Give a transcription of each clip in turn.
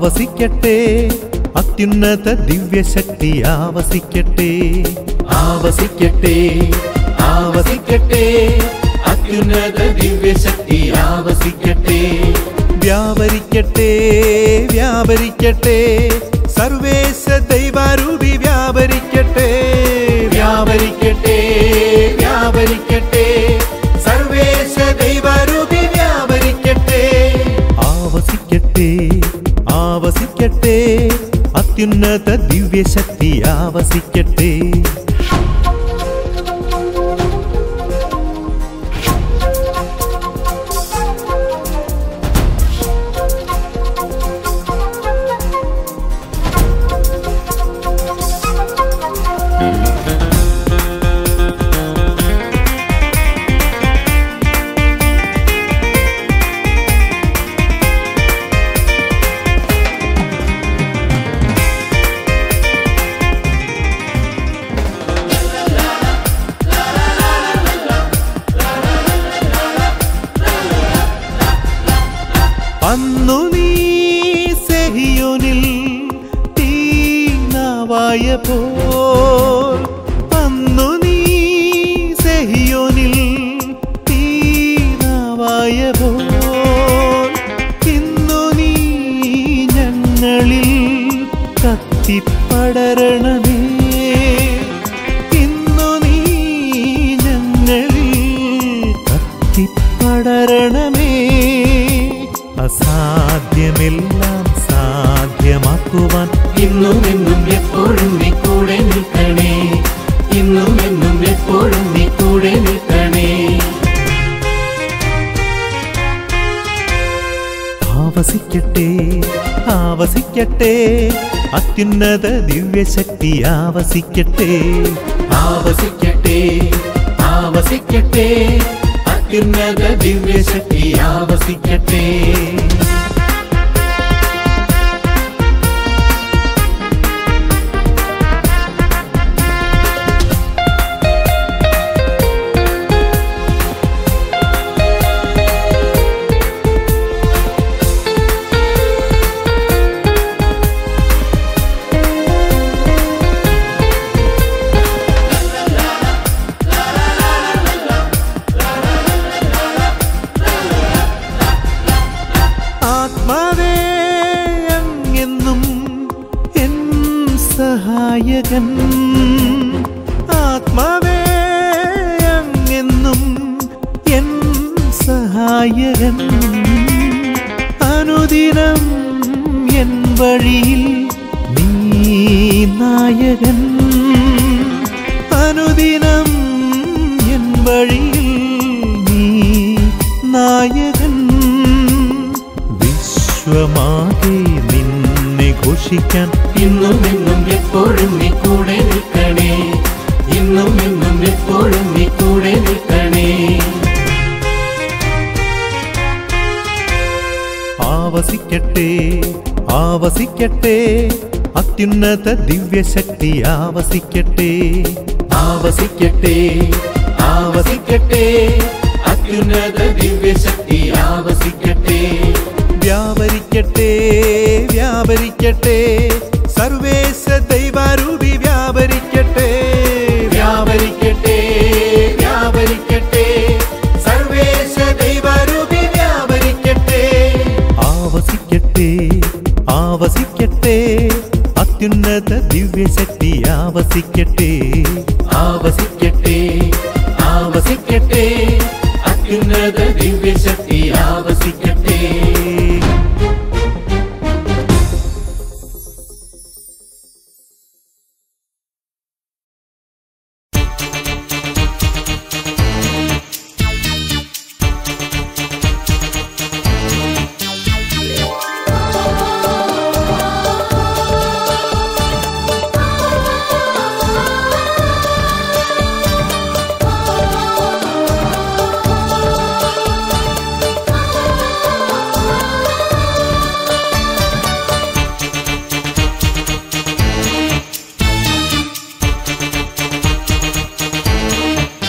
ആവസിക്കട്ടെ അത്യുന്നത ദിവ്യശക്തി ആവസിക്കട്ടെ ആവസിക്കട്ടെ ആവസിക്കട്ടെ അത്യുന്നത ദിവ്യശക്തി ആവസിക്കട്ടെ വ്യാപരിക്കട്ടെ വ്യാപരിക്കട്ടെ സർവേശ ദൈവാരൂപി വ്യാപരിക്കട്ടെ വ്യാപരിക്കട്ടെ വ്യാപരിക്കട്ടെ സർവേശ ദൈവാരൂപി വ്യാപരിക്കട്ടെ ആവസിക്കട്ടെ ആവസിക്കട്ടെ അത്യുന്നത ദിവ്യശക്തി ആവസിക്കട്ടെ അന്നു നീ സെഹിയോനിൽ തീനാവായ പോൽ അന്നു നീ സെഹിയോനിൽ തീനാവായ പോൽ ഇന്നു നീ ഞങ്ങളിൽ കത്തിപ്പടരണമേ ഇന്നു നീ ഞങ്ങളിൽ കത്തിപ്പടരണമേ അസാധ്യമെല്ലാം സാധ്യമാക്കുവാൻ ഇന്നും എന്നും എപ്പോഴും നീ കൂടെ നിൽക്കണേ ഇന്നും എന്നും എപ്പോഴും നീ കൂടെ നിൽക്കണേ ആവസിക്കട്ടെ ആവസിക്കട്ടെ അത്യുന്നത ദിവ്യശക്തി ആവസിക്കട്ടെ ആവസിക്കട്ടെ ആവസിക്കട്ടെ അത്യുന്നത ദിവ്യശക്തി ആവസിക്കട്ടെ ആത്മാവേ അങ്ങെന്നും എൻ സഹായകൻ ആത്മാവേ അങ്ങെന്നും എൻ സഹായകൻ അനുദിനം എൻ വഴിയിൽ നീ നായകൻ അനുദിനം എൻ വഴിയിൽ നീ നായകൻ വിശ്വമാകെ നിന്നെ ഘോഷിക്കാൻ ഇന്നും എന്നും എപ്പോഴും നീ കൂടെ നിൽക്കണേ ഇന്നും എന്നും എപ്പോഴും നീ കൂടെ നിൽക്കണേ ആവസിക്കട്ടെ ആവസിക്കട്ടെ അത്യുന്നത ദിവ്യശക്തി ആവസിക്കട്ടെ ആവസിക്കട്ടെ ആവസിക്കട്ടെ അത്യുന്നത ദിവ്യശക്തി ആവസിക്കട്ടെ വ്യാപരിക്കട്ടെ വ്യാപരിക്കട്ടെ സർവേശ ദൈവാരൂപി വ്യാപരിക്കട്ടെ വ്യാപരിക്കട്ടെ വ്യാപരിക്കട്ടെ സർവേശ ദൈവരൂപി വ്യാപരിക്കട്ടെ ആവസിക്കട്ടെ ആവസിക്കട്ടെ അത്യുന്നത ദിവ്യശക്തി ആവസിക്കട്ടെ ആവസിക്കട്ടെ ആവസിക്കട്ടെ അത്യുന്നത ദിവ്യശക്തി ആവസിക്കട്ടെ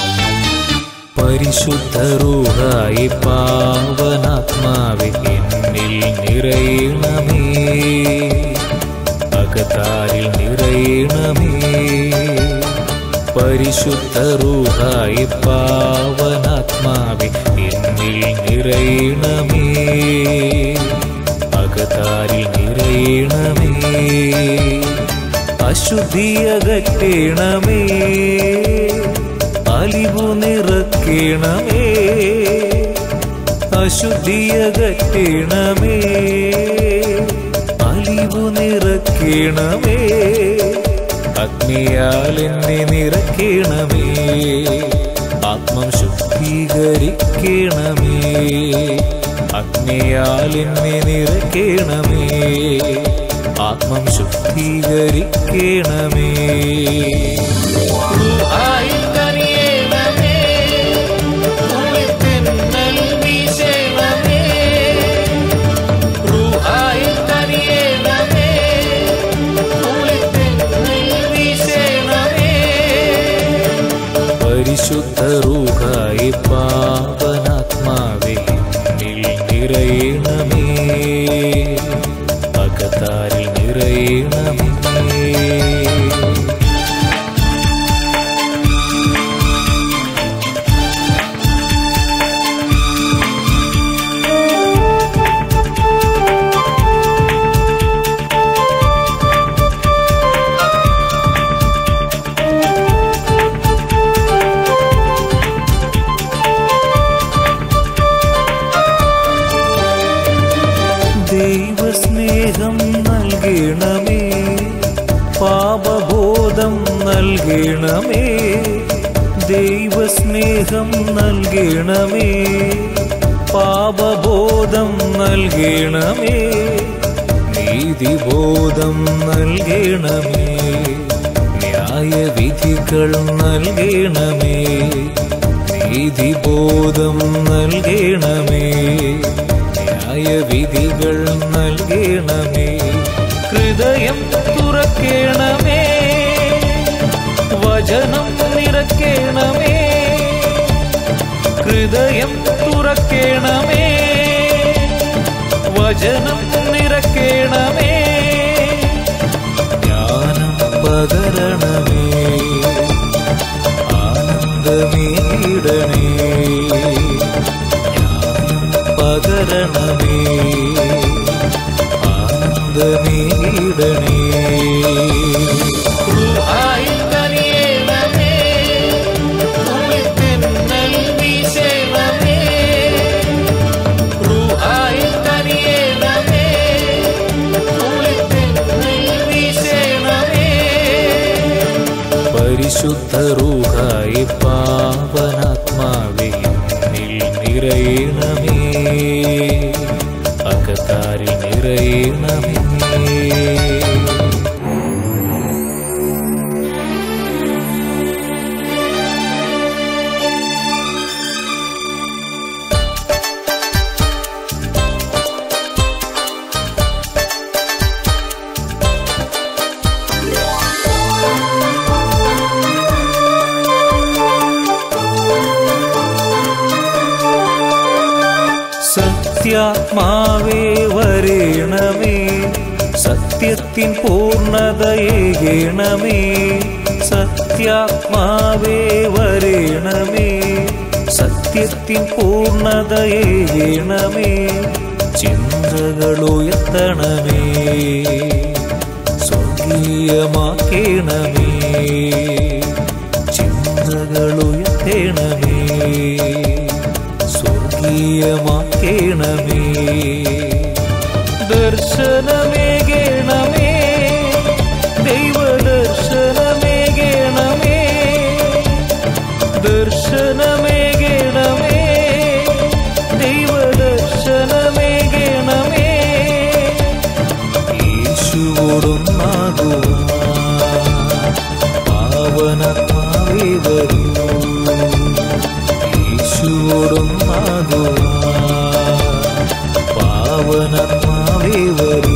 പരിശുദ്ധ റൂഹായി പാവനാത്മാവെ എൻ എന്നിൽ നിറയണമേ അകതാരിൽ നിറയണമേ പരിശുദ്ധ റൂഹായി പാവനാത്മാവെ എന്നിൽ നിറയണമേ അകതാരിൽ നിറയണമേ അശുദ്ധിയകറ്റണമേ അലിവു നിറക്കണമേ അശുദ്ധിയകറ്റണമേ അലിവു നിറക്കണമേ അഗ്നിയാൽ എന്നെ നിറക്കണമേ ആത്മം ശുദ്ധീകരിക്കണമേ അഗ്നിയാൽ എന്നെ നിറക്കണമേ ആത്മം ശുദ്ധീകരിക്കണമേ റുഹായി കനിയണമേ, കുളിർതെന്നൽ വീശണമേ. റുഹായി കനിയണമേ, കുളിർതെന്നൽ വീശണമേ. പരിശുദ്ധ റൂഹായി പാവനാത്മാവേ എന്നിൽ നിറയണമേ അകത്താരിൽ നിറയണമേ ദൈവസ്നേഹം നൽകണമേ പാപബോധം നൽകണമേ ദൈവസ്നേഹം നൽകണമേ പാപബോധം നൽകണമേ നീതിബോധം നൽകണമേ ന്യായവിധികൾ നൽകണമേ നീതിബോധം നൽകണമേ ന്യായവിധികൾ നൽകണമേ ഹൃദയം തുറക്കണമേ വചനം നിറക്കണമേ ഹൃദയം തുറക്കണമേ വചനം നിറക്കണമേ ജ്ഞാനം പകരണമേ ആനന്ദമേടണേ ജ്ഞാനം പകരണമേ ആനന്ദമേടണേ റുഹായി കനിയണമേ, കുളിർതെന്നൽ വീശണമേ. റുഹായി കനിയണമേ, കുളിർതെന്നൽ വീശണമേ. പരിശുദ്ധ റൂഹായി പാവനാത്മാവേ എന്നിൽ നിറയണമേ അകത്താരിൽ നിറയണമേ സത്യാത്മാവേ വരേണമേ സത്യത്തിൻ പൂർണ്ണതയേകണമേ സത്യാത്മാവേ വരേണമേ സത്യത്തിൻ പൂർണ്ണതയേകണമേ ചിന്തകളുയർത്തണമേ സ്വർഗീയമാക്കണമേ ചിന്തകളുയർത്തണമേ സ്വർഗീയമാക്കണമേ ദർശനമേകണമേ ദൈവദർശനമേകണമേ ദർശനമേകണമേ ദൈവദർശനമേകണമേ യേശുവോടൊന്നാകുവാൻ പാവനത്താവേ വരൂ യേശുവോടൊന്നാകുവാൻ പാവനത്താവേ വരൂ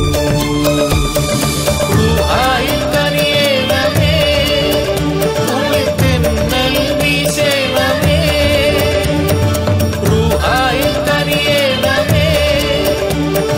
റുഹായി കനിയണമേ, കുളിർതെന്നൽ വീശണമേ. റുഹായി കനിയണമേ,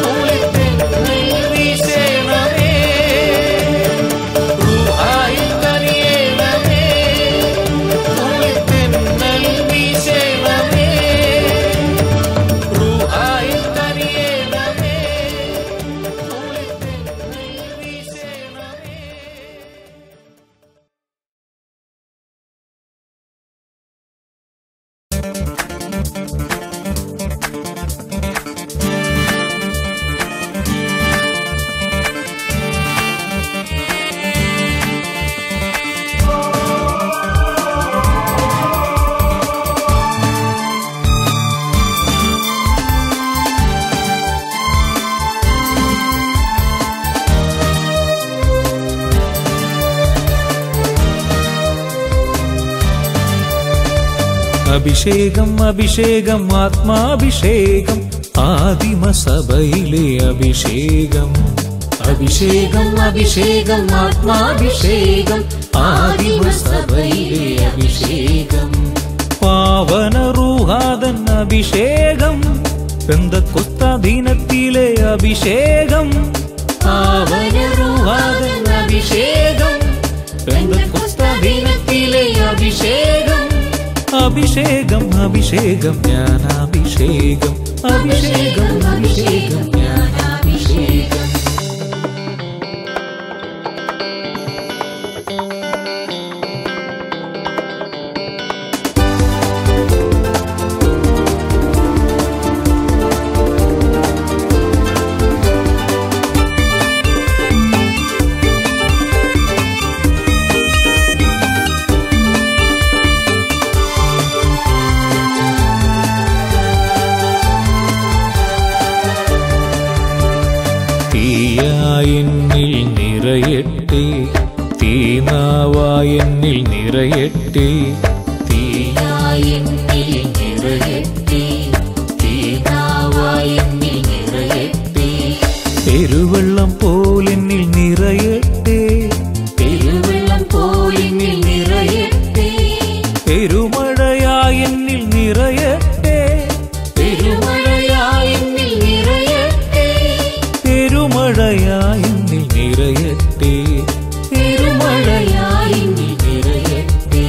അഭിഷേകം അഭിഷേകം ആത്മാഭിഷേകം ആദിമസഭയിലെ അഭിഷേകം അഭിഷേകം അഭിഷേകം ആത്മാഭിഷേകം ആദിമസഭയിലെ അഭിഷേകം പാവന റൂഹാദൻ അഭിഷേകം പെന്തക്കൊസ്താധീനത്തിലെ അഭിഷേകം പാവനരൂഹാദൻ അഭിഷേകം പെന്തക്കോസ്താധീനത്തിലെ അഭിഷേകം അഭിഷേകം അഭിഷേകം ജ്ഞാനാഭിഷേകം അഭിഷേകം അഭിഷേകം ജ്ഞാനാഭിഷേകം തീയായെന്നിൽ നിറയട്ടെ തീനാവായെന്നിൽ നിറയട്ടെ തീയായെന്നിൽ നിറയട്ടെ തീനാവായെന്നിൽ നിറയട്ടെ പെരുവെള്ളം പോലെന്നിൽ നിറയട്ടെ പെരുവെള്ളം പോയിന്നിൽ നിറയട്ടെ പെരുമഴയായെന്നിൽ നിറയട്ടെ പെരുമഴയായെന്നിൽ നിറയട്ടെ പെരുമഴയായെന്നിൽ നിറയട്ടെ പെരുമഴയായെന്നിൽ നിറയട്ടെ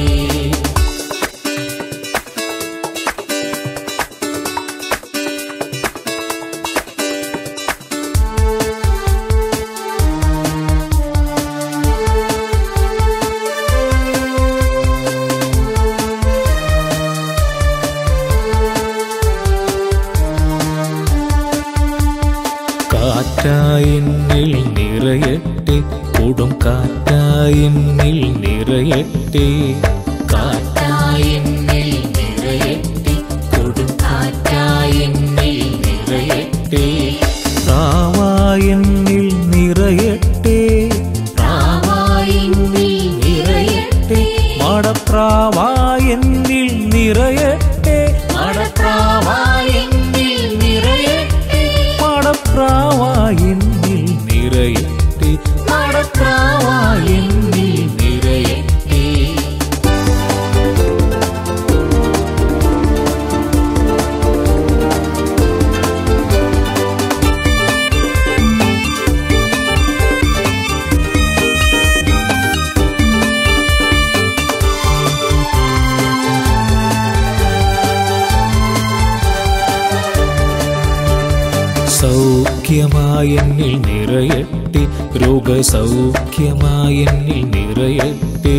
കാറ്റായെന്നിൽ നിറയട്ടെ കൊടും കാറ്റായെന്നിൽ നിറയട്ടെ കാറ്റായെന്നിൽ നിറയട്ടെ കൊടുങ്കാറ്റായെന്നിൽ നിറയട്ടെ പ്രാവായെന്നിൽ നിറയട്ടെ പ്രാവായെന്നിൽ നിറയട്ടെ മടപ്രാവായെന്നിൽ നിറയട്ടെ മടപ്രാവായെന്നിൽ നിറയട്ടെ മടപ്രാവായെന്നിൽ നിറയട്ടെ മടപ്രാവായെന്നിൽ നിറയട്ടെ സൗഖ്യമായെന്നിൽ നിറയട്ടെ രോഗസൗഖ്യമായെന്നിൽ നിറയട്ടെ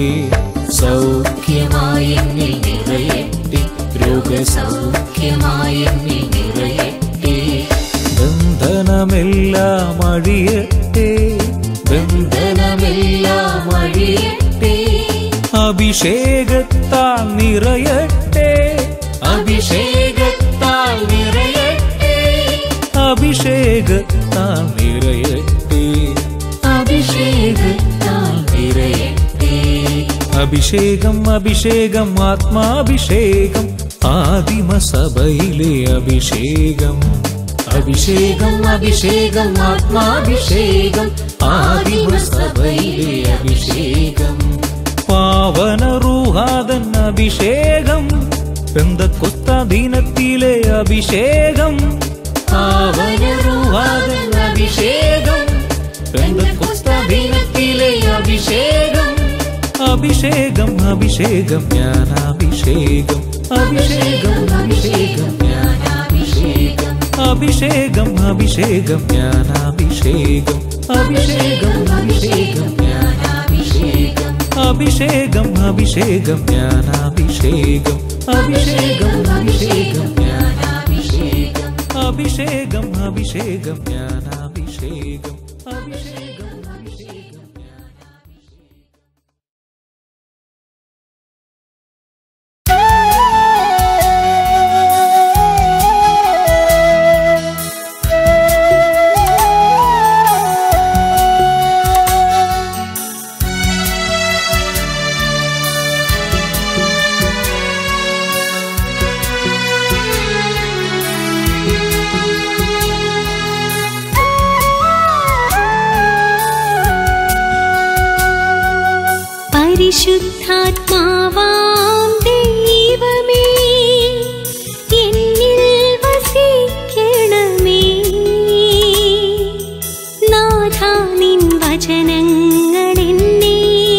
സൗഖ്യമായെന്നിൽ നിറയട്ടെ രോഗസൗഖ്യമായെന്നിൽ നിറയട്ടെ ബന്ധനമെല്ലാം അഴിയട്ടെ ബന്ധനമെല്ലാം അഴിയട്ടെ അഭിഷേകത്താൽ നിറയട്ടെ അഭിഷേകത്താൽ നിറയട്ടെ അഭിഷേകത്താൽ നിറയട്ടെ അഭിഷേകത്താൽ നിറയട്ടെ അഭിഷേകം അഭിഷേകം ആത്മാഭിഷേകം ആദിമസഭയിലെ അഭിഷേകം അഭിഷേകം അഭിഷേകം ആത്മാഭിഷേകം ആദിമസഭയിലെ അഭിഷേകം പാവന റൂഹാദൻ അഭിഷേകം പെന്തക്കൊസ്താധീനത്തിലെ അഭിഷേകം പാവനരൂഹാദൻ അഭിഷേകം പെന്തക്കോസ്താധീനത്തിലെ അഭിഷേകം അഭിഷേകം അഭിഷേകം ജ്ഞാനാഭിഷേകം അഭിഷേകം അഭിഷേകം ജ്ഞാനാഭിഷേകം അഭിഷേകം അഭിഷേകം ജ്ഞാനാഭിഷേകം അഭിഷേകം അഭിഷേകം ജ്ഞാനാഭിഷേകം അഭിഷേകം അഭിഷേകം ജ്ഞാനാഭിഷേകം അഭിഷേകം അഭിഷേകം ജ്ഞാനാഭിഷേകം അഭിഷേകം അഭിഷേകം ജ്ഞാനാഭിഷേകം അഭിഷേകം അഭിഷേകം യേശുവേ പരിശുദ്ധാത്മാവാം ദൈവമേ എന്നിൽ വസിക്കണമേ നാഥ നിൻ വചനങ്ങൾ എന്നെ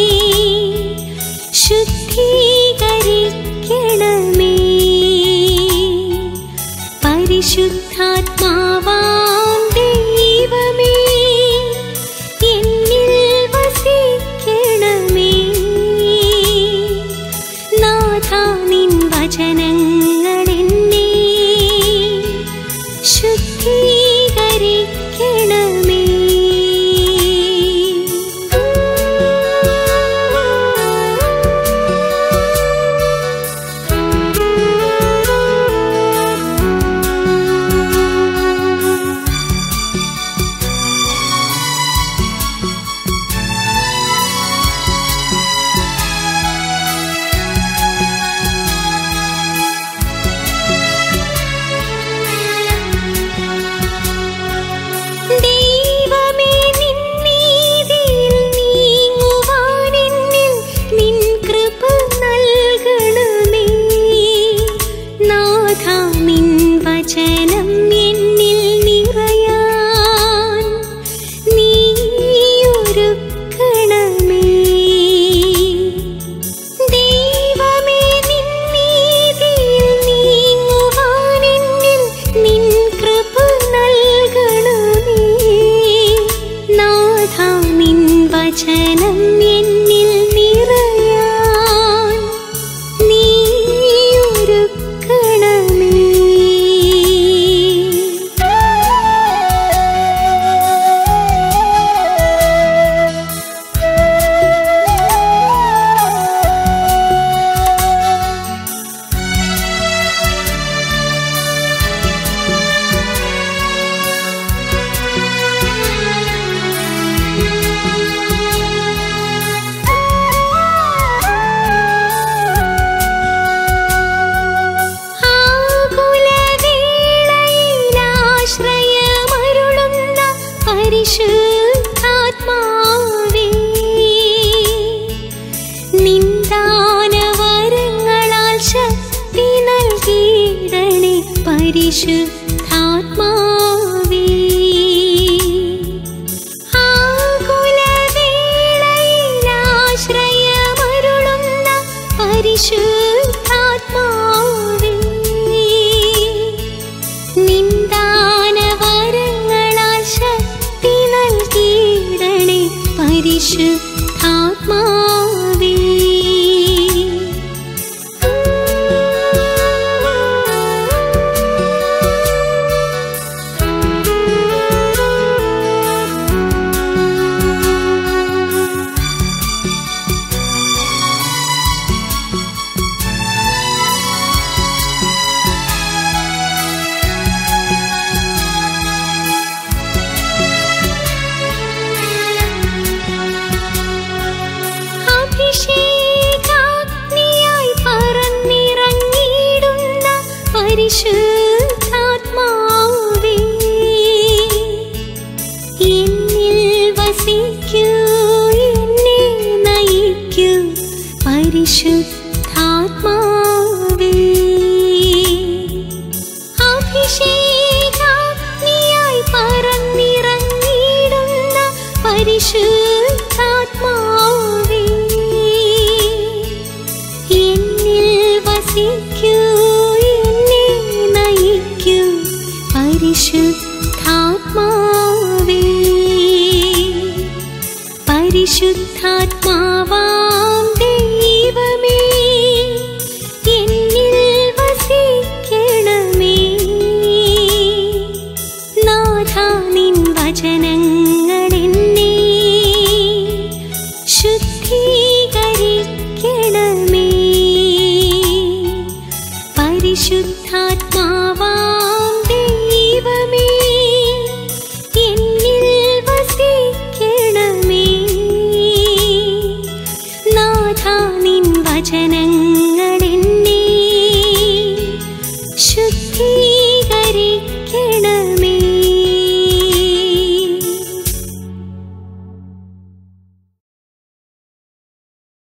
ശുദ്ധീകരിക്കണമേ പരിശുദ്ധാത്മാവാം ദൈവമേ എന്നിൽ വസിക്കണമേ നാഥ നിൻ വചനങ്ങൾ എന്നെ ശുദ്ധീകരിക്കണമേ ദൈവമേ നിൻ നീതിയിൽ നീങ്ങുവാനെന്നിൽ നിൻ കൃപ നൽകണമേ നാഥ നിൻ വചനം എന്നിൽ നിറയാൻ നീയൊരുക്കണമേ ദൈവമേ നിൻ നീതിയിൽ നീങ്ങുവാനെന്നിൽ നിൻ കൃപ നൽകണമേ നാഥ നിൻ വചനം എന്നിൽ നിറയാൻ നീയൊരുക്കണമേ ആകുലവേളയിലാശ്രയമരുളുന്ന പരിശുദ്ധാത്മാവേ നിന്ദാനവരങ്ങളാൽ ശക്തി നൽകിയിടണേ പരിശുദ്ധാത്മാവേ ആകുലവേളയിലാശ്രയമരുളുന്ന പരിശുദ്ധാത്മാവേ നിന്ദാനവരങ്ങളാൽ ശക്തി നൽകിയിടണേ പരിശുദ്ധാത്മാവേ അഭിഷേകാഗ്നിയായി പറന്നിറങ്ങിയിടുന്ന പരിശുദ്ധാത്മാവേ എന്നിൽ വസിക്കൂ എന്നെ നയിക്കൂ പരിശുദ്ധാത്മാവേ അഭിഷേകാഗ്നിയായി പറന്നിറങ്ങിയിടുന്ന പരിശുദ്ധാത്മാവേ എന്നിൽ വസിക്കൂ എന്നെ നയിക്കൂ പരിശുദ്ധാത്മാവേ പരിശുദ്ധാത്മാവാ